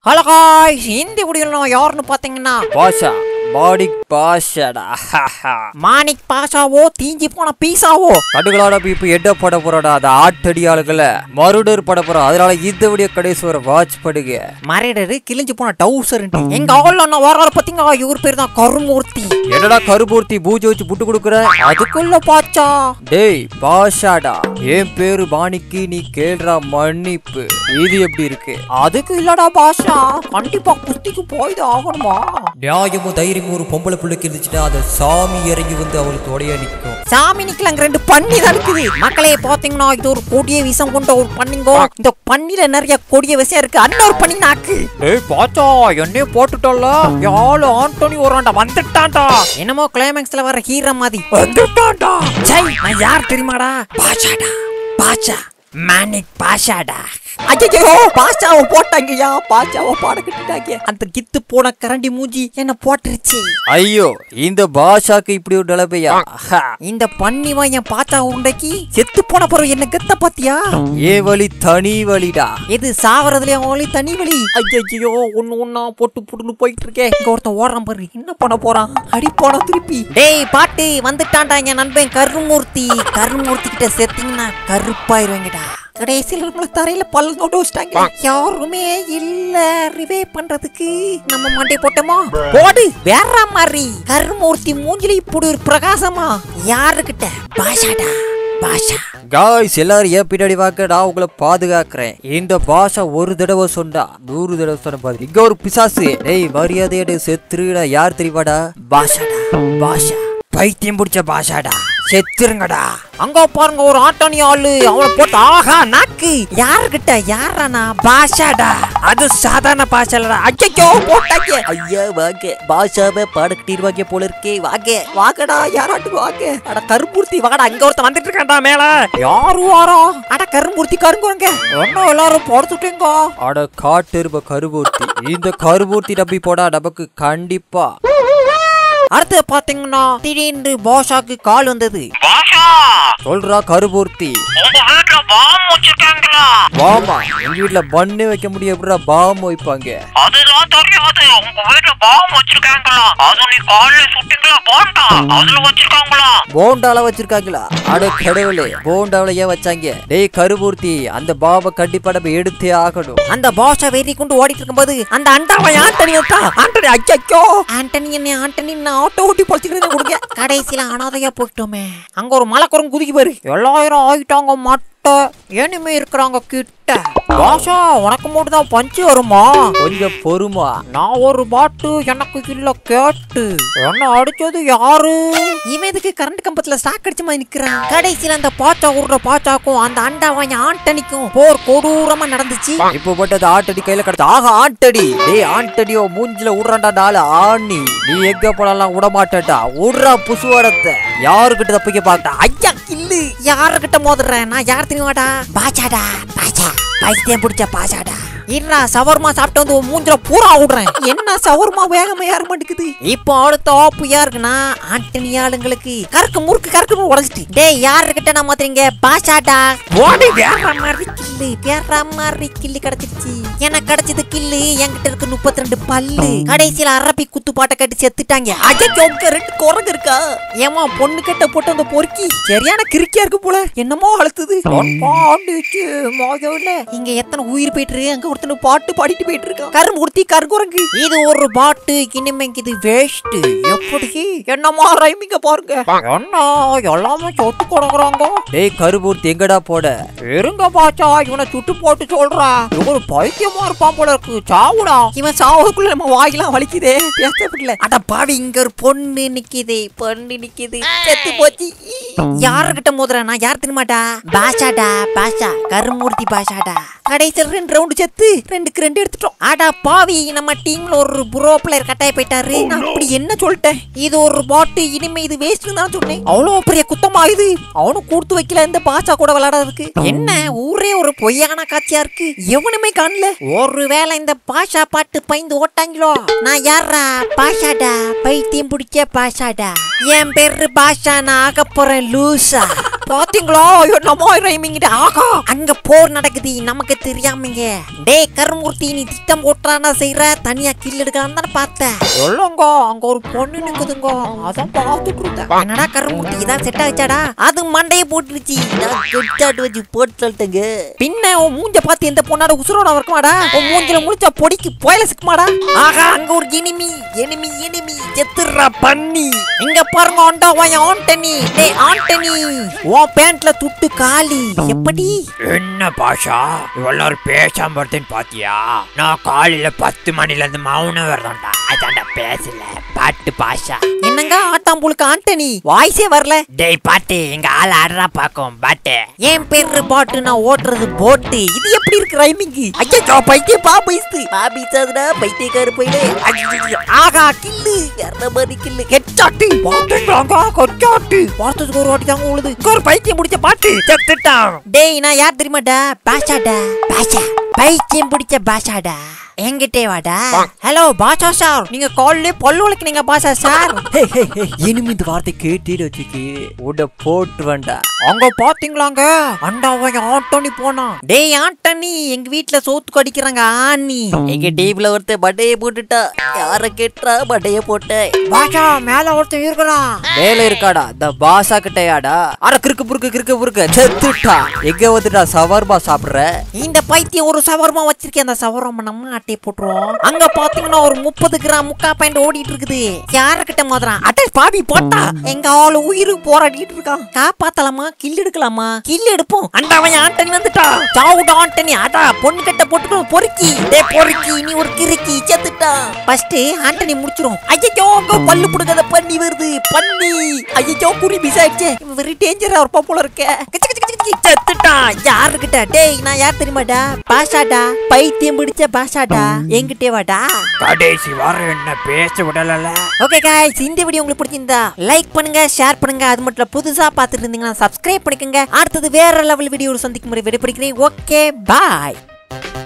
hello guys இந்த வீடியோல நான் யாருன்னு பாத்தீங்கன்னா பாஷா பாடிக் பாஷாடா மாணிக் பாஷாவோ தீஞ்சி போன பீஸாவோ கடுகளோட இப்ப எட்ட பட போறோட அது ஆட்டடி ஆளுகளை மறுடர் பட போறோம் அதனால இந்த வீடியோ கடைசி வர வாட்ச் படுங்க மறைடரு கிழிஞ்சு போன டவுசர் எங்க ஆள் அண்ணா வர பாத்தீங்க இவர் பேர் தான் கருமூர்த்தி என்னடா கருபூர்த்தி பூஜை வச்சு புட்டு கொடுக்குற அதுக்குள்ள பாச்சா டேய் பாஷாடா என் பேரு பாணிக்கு நீ கேள்றா மன்னிப்பு இது எப்படி இருக்கு அதுக்கு இல்லடா பாஷா கண்டிப்பா குஸ்திக்கு போய்து ஆகணுமா நியாயமும் தைரியமும் ஒரு பொம்பளை பிள்ளைக்கு இருந்துச்சுன்னா அதை சாமி இறங்கி வந்து அவளுக்கு தொடைய நிற்கும் சாமி நிக்கலங்க ரெண்டு பன்னி தான் இருக்குது மக்களே பாத்தீங்கன்னா இது ஒரு கொடிய விஷம் கொண்ட ஒரு பண்ணிங்கோ இந்த பண்ணில நிறைய கொடிய விஷம் இருக்கு அன்னொரு பண்ணி நாக்கு டேய் பாச்சா என்னைய போட்டுட்டோம்ல யாழ் ஆண்டோனி வரான்டா வந்துட்டான்டா என்னமோ கிளைமேக்ஸ்ல வர ஹீரோ மாதிரி வந்துட்டான்டா ஜெய் நான் யார் தெரியுமாடா பாஷாடா பாஷா மானிக் பாஷாடா ஐயோ பாஷாவை போட்டாங்கய்யா பாஷாவை பாட கட்டிட்டாங்க அந்த கித்து போன கரண்டி மூஞ்சி என்ன போட்டுருச்சு ஐயோ இந்த பாஷாக்கு இப்படி ஒரு நிலைமையா இந்த பண்ணிவா என் பாச்சா உண்டைக்கு செத்து போன பிறகு என்ன கெத்த பாத்தியா ஏ வழி தனி வழிடா இது சாவறதுல ஒளி தனி வழி ஐயோ ஒண்ணு ஒண்ணா போட்டு புடுன்னு போயிட்டு இருக்கேன் இங்க ஒருத்தன் ஓடுறான் பாரு என்ன பண்ண போறான் அடி போனா திருப்பி டேய் பாட்டு வந்துட்டான்டா என் நண்பன் கருமூர்த்தி கருமூர்த்தி கிட்ட செத்தீங்கன்னா கருப்பாயிருவீங்கடா கடைசியில் நம்மள தரையில பல்ல நோட்டு வச்சிட்டாங்க யாருமே இல்ல ரிவே பண்றதுக்கு நம்ம மண்டை போட்டோமா போடு வேற மாதிரி கருமூர்த்தி மூஞ்சில இப்படி ஒரு பிரகாசமா யாருக்கிட்ட பாஷாடா பாஷா காய்ஸ் எல்லாரும் ஏன் பின்னாடி வாக்க நான் உங்களை பாதுகாக்கிறேன் இந்த பாஷா ஒரு தடவை சொன்னா நூறு தடவை சொன்ன பாரு இங்க ஒரு பிசாசு டேய் மரியாதையோட செத்துருடா யார் தெரியுமாடா பாஷாடா பாஷா பைத்தியம் பிடிச்ச பாஷாடா செத்துருங்கடா அங்க பாருங்க ஒரு ஆட்டோனி ஆளு அவனை போட்டு ஆஹா நாக்கு யாருகிட்ட யாரானா பாஷாடா அது சாதாரண பாஷா இல்லடா ஐயோ போட்டாங்க ஐயா வாங்க பாஷாவை பாடக்கிட்டிருவாங்க போல இருக்கே வாங்க வாங்கடா யாராட்டுக்கு வாங்க அட கருமூர்த்தி வாடா அங்க ஒருத்தன் வந்துட்டு இருக்கான்டா மேல யாரு வாரா அட கருமூர்த்தி கருங்குவாங்க ஒன்னும் எல்லாரும் போடுத்துட்டீங்க அட காட்டெரும கருபூர்த்தி இந்த கருபூர்த்தி நம்பி போடா நமக்கு கண்டிப்பா அடுத்து பாத்தீங்கன்னா திடீர்னு பாஷாக்கு கால் வந்தது சொல்றா கருபூர்த்தி உங்க வீட்டுல பாம் வச்சிருக்காங்களா வாமா எங்க வீட்ல பண்ணு வைக்க முடியும் எப்படிடா பாம் வைப்பாங்க அதெல்லாம் தெரியாது உங்க வீட்டுல பாம் வச்சிருக்காங்களா அது நீ காலைல சுட்டீங்களா போண்டா அதுல வச்சிருக்காங்களா போண்டால வச்சிருக்காங்களா அட கடவுளே போண்டாவில ஏன் வச்சாங்க டேய் கருபூர்த்தி அந்த பாபை கண்டிப்பா நம்ம எடுத்தே ஆகணும் அந்த பாஷா வெறி கொண்டு ஓடிட்டு இருக்கும்போது அந்த அண்டாவை ஆண்டனி வந்தா ஆண்டனி ஐயோ ஆண்டனி என்ன ஆண்டனி நான் ஆட்டோ ஓட்டி பொழைச்சிக்கிறேன் கொடுங்க கடைசியில அனாதையா போயிட்டோமே அங்க ஒரு மலை குரங்கு குதிக்கி பாரு எல்லாயிரம் ஆயிட்டாங்க மட்டை இனிமே இருக்கிறாங்க கிட்ட பாஷா உனக்கு மட்டும் தான் பஞ்சு வருமா கொஞ்சம் பொறுமா நான் ஒரு பாட்டு எனக்கு இல்ல கேட்டு என்ன அடிச்சது யாரு இவன் இதுக்கு கரண்ட் கம்பத்துல ஸ்டாக் அடிச்ச மாதிரி நிக்கிறான் கடைசியில அந்த பாச்சா உருற பாச்சாக்கும் அந்த அண்டாவாய் ஆண்டனிக்கும் போர் கொடூரமா நடந்துச்சு இப்போ போட்டது ஆட்டடி கையில கிடச்சு ஆக ஆட்டடி டேய் ஆண்டடியோ மூஞ்சில விடுறான்டா நாலு ஆணி நீ எங்க போனாலும் விட மாட்டேன்டா விடுறா புசுவடத்தை யாருக்கிட்ட தப்பிக்க பார்த்தா ஐயா கில்லு யாருக்கிட்ட மோதுற நான் யார் தெரியுமாடா பாச்சாடா பாச்சா பைத்தியம் பிடிச்ச பாச்சாடா இருடா சவர்மா சாப்பிட்டு வந்து உன் மூஞ்சில பூரா விடுறேன் என்ன சவர்மா வேகமா ஏற மாட்டேங்குது இப்போ அடுத்த ஆப்பு யாருக்குன்னா ஆண்டனி ஆளுங்களுக்கு கறக்கு முறுக்கு கறக்கு உடச்சிட்டு டேய் யாருக்கிட்ட நான் மாத்துறீங்க பாச்சாடா ஓடி வேற மாதிரி கில்லு வேற மாதிரி கில்லு கிடைச்சிருச்சு எனக்கு கிடைச்சது கில்லு என்கிட்ட இருக்கு முப்பத்தி ரெண்டு பல்லு கடைசியில அரபி குத்து பாட்டை கட்டி செத்துட்டாங்க அஜய்க்கு ரெண்டு குரங்கு இருக்கா ஏமா பொண்ணு கட்ட போட்டு அந்த பொறுக்கி சரியான கிறுக்கியா இருக்கு போல என்னமோ அழுத்துது பாண்டிச்சு மோகவில்ல இங்க எத்தனை உயிர் போயிட்டு இருக்கு அங்க ஒருத்தன பாட்டு பாடிட்டு போயிட்டு இருக்கா கரும்பு குடுத்தி கருங்குரங்கு இது ஒரு பாட்டு இனிமேக்கு இது வேஸ்ட் எப்படி என்னமா ரைமிங்க பாருங்க என்ன எல்லாமே சொத்து கொடுக்குறாங்க டேய் கருபூர்த்தி எங்கடா போட இருங்க பாச்சா இவனை சுட்டு போட்டு சொல்றான் இவரு பைத்தியமா இருப்பான் போல இருக்கு சாவுடா இவன் சாவுக்குள்ள நம்ம வாயிலாம் வலிக்குதே பேசப்படல அட பாவி இங்க ஒரு பொண்ணு நிக்குது பொண்ணு நிக்குது செத்து போச்சு யாருகிட்ட மோதுற நான் யார் தெரியுமாட்டா பாஷாடா பாஷா கருமூர்த்தி பாஷாடா கடைசியில் ரெண்டு ரவுண்டு செத்து ரெண்டுக்கு ரெண்டு எடுத்துட்டோம் ஆடா பாவி நம்ம டீம்ல ஒரு ப்ரோ பிளேயர் கட்டாய போயிட்டாரு நான் அப்படி என்ன சொல்லிட்டேன் இது ஒரு பாட்டு இனிமே இது வேஸ்ட் தான் சொன்னேன் அவ்வளோ பெரிய குத்தமா இது அவனும் கொடுத்து வைக்கல இந்த பாஷா கூட விளையாடுறதுக்கு என்ன ஊரே ஒரு பொய்யான காட்சியா இருக்கு எவனுமே காணல ஒருவேளை இந்த பாஷா பாட்டு பயந்து ஓட்டாங்களோ நான் யாரா பாஷாடா பைத்தியம் பிடிச்ச பாஷாடா என் பேரு பாஷா நான் ஆக போறேன் லூசா பாத்தீங்களா ஐயோ நம்ம ரைமிங்கிட்ட ஆகா அங்க போர் நடக்குது நமக்கு தெரியாமங்க டேய் கருமூர்த்தி நீ திட்டம் போட்டுறானா செய்யற தனியா கில் எடுக்கலாம் தானே பார்த்தேன் சொல்லுங்க அங்க ஒரு பொண்ணு நிக்குதுங்க அதான் பார்த்துட்டு இருந்தேன் என்னடா கருமூர்த்தி இதான் செட் ஆச்சாடா அது மண்டைய போட்டுருச்சு ஹெட்ஷாட் வச்சு போட்டு சொல்லிட்டுங்க பின்ன உன் மூஞ்ச பார்த்து எந்த பொண்ணாட உசுரோட இருக்குமாடா உன் மூஞ்சில முடிச்ச பொடிக்கு போயில சிக்குமாடா ஆகா அங்க ஒரு எனிமி எனிமி எனிமி செத்துறா பண்ணி இங்க பாருங்க ஆண்டா வாய் ஆண்டனி டேய் ஆண்டனி உன் பேண்ட்ல துட்டு காலி எப்படி என்ன பாஷா இவ்வளவு பேசாம வருதுன்னு பாத்தியா நான் காலையில பத்து மணில இருந்து மௌனம் வரதான்டா அதான்டா பேசல பாட்டு பாஷா என்னங்க ஆட்டாம்புழுக்கு ஆண்டனி வாய்ஸே வரல டேய் பாட்டு எங்க ஆள் ஆடுறா பாக்கும் பாட்டு என் பேரு பாட்டு நான் ஓட்டுறது போட்டு இது எப்படி இருக்கு ரைமிங் ஐயோ பைத்திய பாபைஸ்து பாபி சாதுடா பைத்தியக்கார போயிலே ஆகா கில்லு எற மாதிரி கில்லு ஹெட்ஷாட் பாத்துட்டாங்க ஹெட்ஷாட் பார்த்ததுக்கு ஒரு வாட்டி தாங்க உழுது இங்க ஒரு பைத்தியம் பிடிச்ச பாட்டு செத்துட்டான் டேய் நான் யார் தெரியுமாடா பாஷாடா பாஷா பைத்தியம் பிடிச்ச பாஷாடா என்கிட்டே வாடா ஹலோ பாஷா சார் நீங்க கால்லே பல்லு வளைக்கிறீங்க பாஷா சார் இனிமே இந்த வார்த்தை கேட்டே வச்சுக்கு உட போட்டு வேண்டா அங்க பாத்தீங்களாங்க அண்டாவை ஆட்டோனி போனான் டேய் ஆட்டனி எங்க வீட்ல சோத்து கடிக்கிறாங்க ஆனி எங்க டீம்ல ஒருத்தன் பட்டைய போட்டுட்டா யார கேட்டா பட்டைய போட்ட பாஷா மேல ஒருத்தன் இருக்கிறான் வேலை இருக்காடா இந்த பாசா கிட்டயாடா அட கிறுக்கு புருக்கு கிறுக்கு புருக்கு செத்துட்டா எங்க வந்துட்டா சவர்மா சாப்பிடுற இந்த பைத்தியம் ஒரு சவரமா வச்சிருக்கேன் அந்த சவரமா நம்ம அட்டையை போட்டுருவோம் அங்க பாத்தீங்கன்னா ஒரு முப்பது கிராம் முக்கா பாயிண்ட் ஓடிட்டு இருக்குது யாருக்கிட்ட மோதுறான் அட்டை பாவி போட்டா எங்க ஆளு உயிருக்கு போராடிட்டு இருக்கான் காப்பாத்தலாமா கில் எடுக்கலாமா கில் எடுப்போம் அந்த அவன் ஆண்டனி வந்துட்டா சாவுடா ஆண்டனி அடா பொண்ணு கட்ட போட்டுக்கோ பொறுக்கி டே பொறுக்கி நீ ஒரு கிறுக்கி செத்துட்டா ஃபர்ஸ்ட் ஆண்டனி முடிச்சிரும் ஐயோ அங்க பல்லு புடுங்கத பண்ணி வருது பண்ணி ஐயோ குறி மிஸ் ஆயிடுச்சு இவன் வெரி டேஞ்சரா ஒரு போல இருக்க கிச்சு, கிச்சு, கிச்சு, கிச்சு, செத்துட்டான் யாருக்கிட்ட டேய் நான் யார் தெரியுமாடா பாஷாடா பைத்தியம் பிடிச்ச பாஷாடா என்கிட்டே வாடா கடைசி வாரம் என்ன பேச விடல ஓகே guys இந்த வீடியோ உங்களுக்கு பிடிச்சிருந்தா லைக் பண்ணுங்க ஷேர் பண்ணுங்க அது மட்டும் இல்ல, புதுசா பார்த்துட்டு இருந்தீங்கன்னா சப்ஸ்கிரைப் பண்ணிக்கோங்க அடுத்தது வேற லெவல் வீடியோ சந்திக்கும் முறை விடைபிடிக்கிறேன் ஓகே பாய்